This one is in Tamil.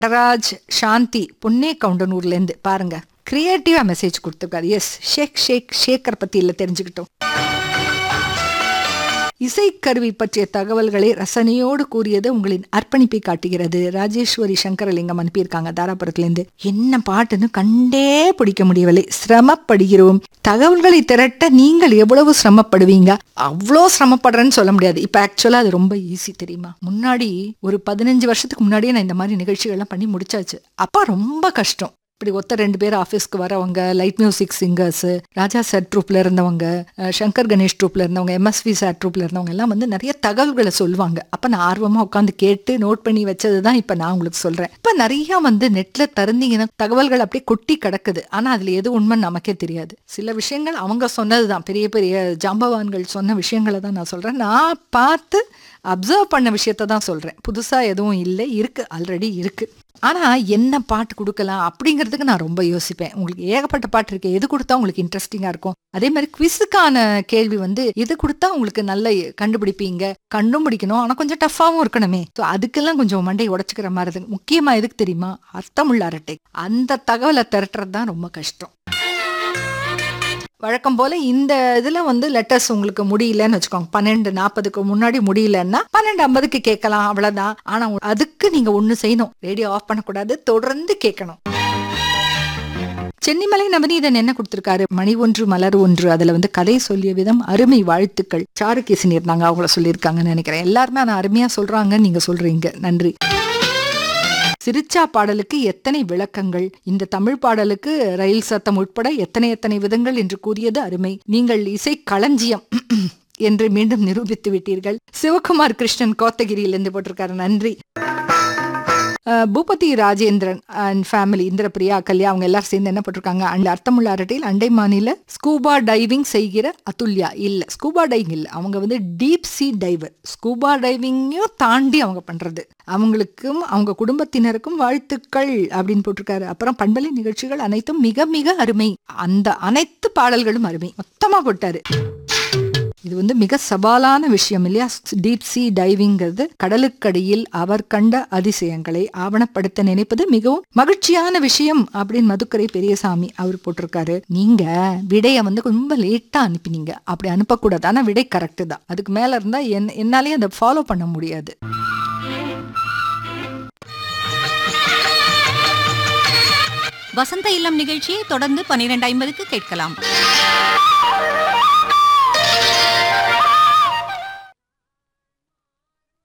நடராஜ் சாந்தி புன்னே கவுண்டனூர்லேருந்து பாருங்க கிரியேட்டிவா மெசேஜ் கொடுத்துருக்காரு எஸ் ஷேக் ஷேக் ஷேக்கர் பத்தி இல்ல தெரிஞ்சுக்கிட்டோம் இசைக்கருவி பற்றிய தகவல்களை ரசனையோடு கூறியது உங்களின் அர்ப்பணிப்பை காட்டுகிறது ராஜேஸ்வரி சங்கரலிங்கம் அனுப்பியிருக்காங்க தாராபுரத்துலேருந்து என்ன பாட்டுன்னு கண்டே பிடிக்க முடியவில்லை சிரமப்படுகிறோம் தகவல்களை திரட்ட நீங்கள் எவ்வளவு சிரமப்படுவீங்க அவ்வளோ சிரமப்படுறேன்னு சொல்ல முடியாது இப்போ ஆக்சுவலாக அது ரொம்ப ஈஸி தெரியுமா முன்னாடி ஒரு பதினஞ்சு வருஷத்துக்கு முன்னாடியே நான் இந்த மாதிரி நிகழ்ச்சிகள்லாம் பண்ணி முடிச்சாச்சு அப்பா ரொம்ப கஷ்டம் இப்படி ஒத்த ரெண்டு பேர் ஆஃபீஸ்க்கு வரவங்க light music singers Raja sir ட்ரூப்ல இருந்தவங்க அஹ் சங்கர் கணேஷ் ட்ரூப்ல இருந்தவங்க எம்எஸ்வி சார் ட்ரூப்ல இருந்தவங்க எல்லாம் வந்து நிறைய தகவல்களை சொல்லுவாங்க அப்ப நான் ஆர்வமா உட்காந்து கேட்டு நோட் பண்ணி வச்சது தான் இப்ப நான் உங்களுக்கு சொல்றேன் இப்ப நிறைய வந்து நெட்ல திறந்தீங்கன்னா தகவல்கள் அப்படியே கொட்டி கிடக்குது ஆனா அதுல எது உண்மைன்னு நமக்கே தெரியாது சில விஷயங்கள் அவங்க சொன்னதுதான் பெரிய பெரிய ஜாம்பவான்கள் சொன்ன விஷயங்களை தான் நான் சொல்றேன் நான் பார்த்து அப்சர்வ் பண்ண விஷயத்த தான் சொல்றேன் புதுசா எதுவும் இல்லை இருக்கு ஆல்ரெடி இருக்கு ஆனா என்ன பாட்டு கொடுக்கலாம் அப்படிங்கிறதுக்கு நான் ரொம்ப யோசிப்பேன் உங்களுக்கு ஏகப்பட்ட பாட்டு இருக்கு எது கொடுத்தா உங்களுக்கு இன்ட்ரெஸ்டிங்கா இருக்கும் அதே மாதிரி குவிஸுக்கான கேள்வி வந்து எது கொடுத்தா உங்களுக்கு நல்ல கண்டுபிடிப்பீங்க கண்டும் பிடிக்கணும் ஆனா கொஞ்சம் டஃப்பாவும் இருக்கணுமே ஸோ அதுக்கெல்லாம் கொஞ்சம் மண்டை உடச்சுக்கிற மாதிரி இருக்கு முக்கியமா எதுக்கு தெரியுமா அர்த்தமுள்ள அரட்டை அந்த தகவலை திரட்டுறது தான் ரொம்ப கஷ்டம் வழக்கம் போல இந்த இதுல வந்து லெட்டர்ஸ் உங்களுக்கு முடியலன்னு வச்சுக்கோங்க பன்னெண்டு நாற்பதுக்கு முன்னாடி முடியலன்னா பன்னெண்டு ஐம்பதுக்கு கேட்கலாம் அவ்வளவுதான் ஆனா அதுக்கு நீங்க ஒண்ணு செய்யணும் ரேடியோ ஆஃப் பண்ணக்கூடாது தொடர்ந்து கேட்கணும் சென்னிமலை நவநீதன் என்ன கொடுத்திருக்காரு மணி ஒன்று மலர் ஒன்று அதுல வந்து கதை சொல்லிய விதம் அருமை வாழ்த்துக்கள் சாருகேசன் இருந்தாங்க அவங்கள சொல்லியிருக்காங்கன்னு நினைக்கிறேன் எல்லாருமே ஆனா அருமையா சொல்றாங்க நீங்க சொல்றீங்க நன்றி சிரிச்சா பாடலுக்கு எத்தனை விளக்கங்கள் இந்த தமிழ் பாடலுக்கு ரயில் சத்தம் உட்பட எத்தனை எத்தனை விதங்கள் என்று கூறியது அருமை நீங்கள் இசை களஞ்சியம் என்று மீண்டும் நிரூபித்து விட்டீர்கள் சிவகுமார் கிருஷ்ணன் கோத்தகிரியிலிருந்து போட்டிருக்காரு நன்றி அஹ், பூபதி ராஜேந்திரன் அண்ட் ஃபேமிலி இந்திரபிரியா கல்யா அவங்க எல்லாரும் சேர்ந்து என்ன போட்டிருக்காங்க அந்த அர்த்தமுள்ள அரட்டையில் அண்டை மாநில ஸ்கூபா டைவிங் செய்கிற அதுல்யா இல்ல ஸ்கூபா டைவிங் இல்ல அவங்க வந்து டீப் சீ டைவர் ஸ்கூபா டைவிங்கையும் தாண்டி அவங்க பண்றது அவங்களுக்கும் அவங்க குடும்பத்தினருக்கும் வாழ்த்துக்கள் அப்படின்னு போட்டிருக்காரு அப்புறம் பண்பலை நிகழ்ச்சிகள் அனைத்தும் மிக மிக அருமை அந்த அனைத்து பாடல்களும் அருமை மொத்தமா போட்டாரு இது வந்து மிக சவாலான விஷயம் இல்லையா டீப் சீ டைவிங்கிறது கடலுக்கடியில் அவர் கண்ட அதிசயங்களை ஆவணப்படுத்த நினைப்பது மிகவும் மகிழ்ச்சியான விஷயம் அப்படின்னு மதுக்கரை பெரியசாமி அவர் போட்டிருக்காரு நீங்க விடைய வந்து ரொம்ப லேட்டா அனுப்பினீங்க அப்படி அனுப்பக்கூடாது ஆனா விடை கரெக்ட் தான் அதுக்கு மேல இருந்தா என் என்னாலே அதை ஃபாலோ பண்ண முடியாது வசந்த இல்லம் நிகழ்ச்சியை தொடர்ந்து பனிரெண்டு ஐம்பதுக்கு கேட்கலாம்